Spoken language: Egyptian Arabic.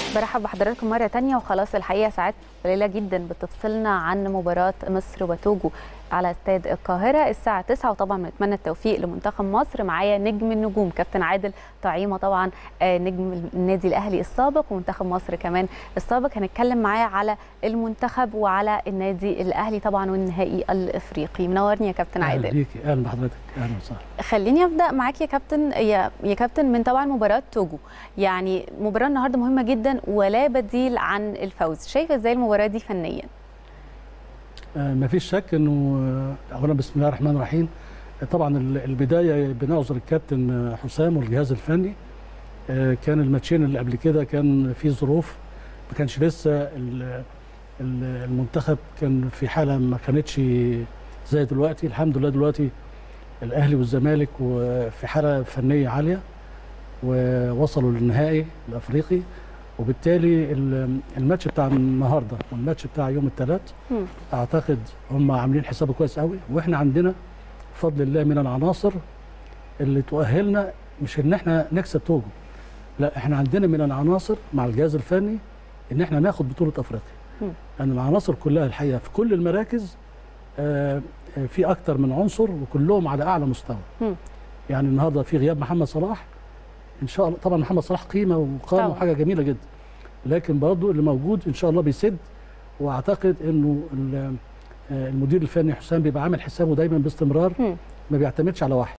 برحب بحضراتكم مرة تانية وخلاص الحقيقة ساعات قليلة جدا بتفصلنا عن مباراة مصر وتوجو على استاد القاهرة الساعة 9 وطبعا بنتمنى التوفيق لمنتخب مصر معايا نجم النجوم كابتن عادل طعيمة طبعا آه، نجم النادي الأهلي السابق ومنتخب مصر كمان السابق هنتكلم معاه على المنتخب وعلى النادي الأهلي طبعا والنهائي الإفريقي منورني يا كابتن اهلا عادل بيك اهلا بحضرتك اهلا وسهلا خليني ابدا معاك يا كابتن يا يا كابتن من طبعا مباراه توجو يعني مباراه النهارده مهمه جدا ولا بديل عن الفوز شايف ازاي المباراه دي فنيا آه ما فيش شك انه آه، اولا بسم الله الرحمن الرحيم آه، طبعا ال- البدايه بنعذر الكابتن آه، حسام والجهاز الفني آه، كان الماتشين اللي قبل كده كان في ظروف ما كانش لسه ال- ال- المنتخب كان في حاله ما كانتش زي دلوقتي الحمد لله دلوقتي الاهلي والزمالك وفي حاله فنيه عاليه ووصلوا للنهائي الافريقي وبالتالي ال- الماتش بتاع النهارده والماتش بتاع يوم الثلاث مم. اعتقد هم عاملين حسابه كويس قوي واحنا عندنا بفضل الله من العناصر اللي تؤهلنا مش ان احنا نكسب توجو لا احنا عندنا من العناصر مع الجهاز الفني ان احنا ناخد بطوله افريقيا مم. لان العناصر كلها الحقيقه في كل المراكز آه، آه، في اكتر من عنصر وكلهم على اعلى مستوى مم. يعني النهارده في غياب محمد صلاح ان شاء الله طبعا محمد صلاح قيمه وقامه طبعاً. وحاجه جميله جدا لكن برضه اللي موجود ان شاء الله بيسد واعتقد انه ال- آه، المدير الفني حسام بيبقى عامل حسابه دايما باستمرار مم. ما بيعتمدش على واحد